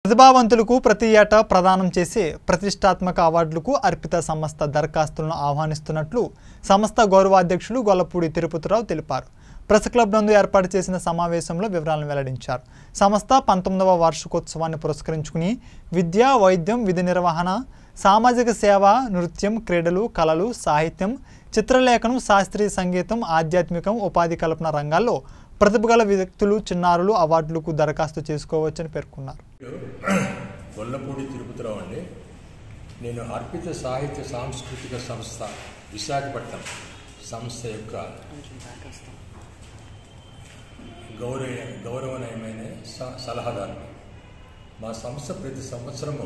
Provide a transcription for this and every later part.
ప్రతిభావంతులకు ప్రతి ఏటా ప్రదానం చేసే ప్రతిష్టాత్మక అవార్డులకు అర్పిత సంస్థ దరఖాస్తులను ఆహ్వానిస్తున్నట్లు సంస్థ గౌరవాధ్యక్షులు గొల్లపూడి తిరుపతిరావు తెలిపారు ప్రెస్ క్లబ్ నందు ఏర్పాటు చేసిన సమావేశంలో వివరాలను వెల్లడించారు సంస్థ పంతొమ్మిదవ వార్షికోత్సవాన్ని పురస్కరించుకుని విద్య వైద్యం విధి నిర్వహణ సామాజిక సేవ నృత్యం క్రీడలు కళలు సాహిత్యం చిత్రలేఖనం శాస్త్రీయ సంగీతం ఆధ్యాత్మికం ఉపాధి కల్పన రంగాల్లో ప్రతిభ గల వ్యక్తులు చిన్నారులు అవార్డులకు దరఖాస్తు చేసుకోవచ్చని పేర్కొన్నారు గొల్లపూడి తిరుపతిరావు అండి నేను అర్పిత సాహిత్య సాంస్కృతిక సంస్థ విశాఖపట్నం సంస్థ యొక్క గౌరవ గౌరవనీయమైన స- సలహాదారు మా సంస్థ ప్రతి సంవత్సరము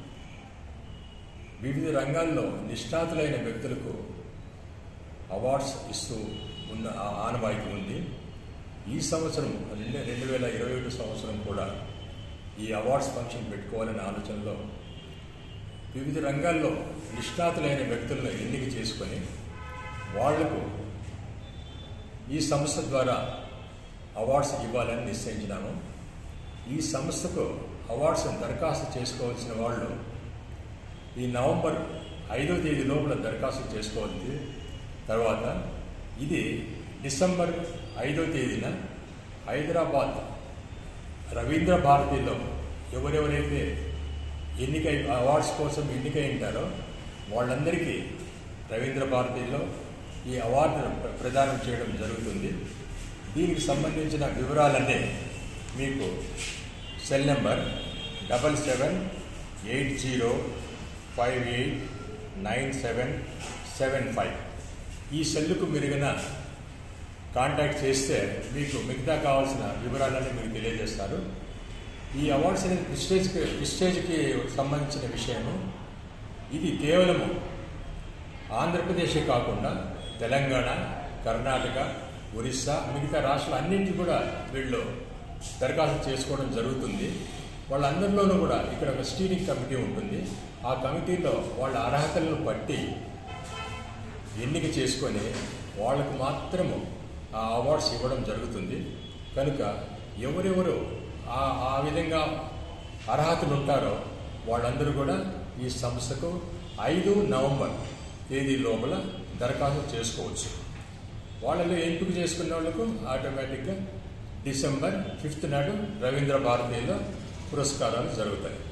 వివిధ రంగాల్లో నిష్ణాతులైన వ్యక్తులకు అవార్డ్స్ ఇస్తూ ఉన్న ఆ ఆనవాయితీ ఉంది ఈ సంవత్సరం రెండు రెండు వేల ఇరవై ఒకటి సంవత్సరం కూడా ఈ అవార్డ్స్ ఫంక్షన్ పెట్టుకోవాలనే ఆలోచనలో వివిధ రంగాల్లో నిష్ణాతులైన వ్యక్తులను ఎన్నిక చేసుకొని వాళ్లకు ఈ సంస్థ ద్వారా అవార్డ్స్ ఇవ్వాలని నిశ్చయించినాము ఈ సంస్థకు అవార్డ్స్ దరఖాస్తు చేసుకోవాల్సిన వాళ్ళు ఈ నవంబర్ ఐదో తేదీ లోపల దరఖాస్తు చేసుకోవాలి తర్వాత ఇది డిసెంబర్ ఐదో తేదీన హైదరాబాద్ రవీంద్ర భారతిలో ఎవరెవరైతే ఎన్నికై అవార్డ్స్ కోసం ఎన్నికై ఉంటారో వాళ్ళందరికీ రవీంద్ర భారతిలో ఈ అవార్డు ప్ర- ప్రదానం చేయడం జరుగుతుంది దీనికి సంబంధించిన వివరాలన్నీ మీకు cell number double seven eight zero five eight nine seven seven five ఈ సెల్లుకు మెరుగిన కాంటాక్ట్ చేస్తే మీకు మిగతా కావాల్సిన వివరాలన్నీ మీకు తెలియజేస్తారు ఈ అవార్డ్స్ అనేది ప్రిస్టేజ్కి ప్రిస్టేజ్కి సంబంధించిన విషయము ఇది కేవలము ఆంధ్రప్రదేశే కాకుండా తెలంగాణ కర్ణాటక ఒరిస్సా మిగతా రాష్ట్రాలు అన్నింటి కూడా వీళ్ళు దరఖాస్తు చేసుకోవడం జరుగుతుంది వాళ్ళందరిలోనూ కూడా ఇక్కడ ఒక స్టీరింగ్ కమిటీ ఉంటుంది ఆ కమిటీలో వాళ్ళ అర్హతలను బట్టి ఎన్నిక చేసుకొని వాళ్ళకు మాత్రము ఆ అవార్డ్స్ ఇవ్వడం జరుగుతుంది కనుక ఎవరెవరు ఆ ఆ విధంగా అర్హతలు ఉంటారో వాళ్ళందరూ కూడా ఈ సంస్థకు ఐదు నవంబర్ తేదీ లోపల దరఖాస్తు చేసుకోవచ్చు వాళ్ళలో ఎంపిక చేసుకున్న వాళ్ళకు ఆటోమేటిక్గా డిసెంబర్ ఫిఫ్త్ నాడు రవీంద్ర భారతీలో పురస్కారాలు జరుగుతాయి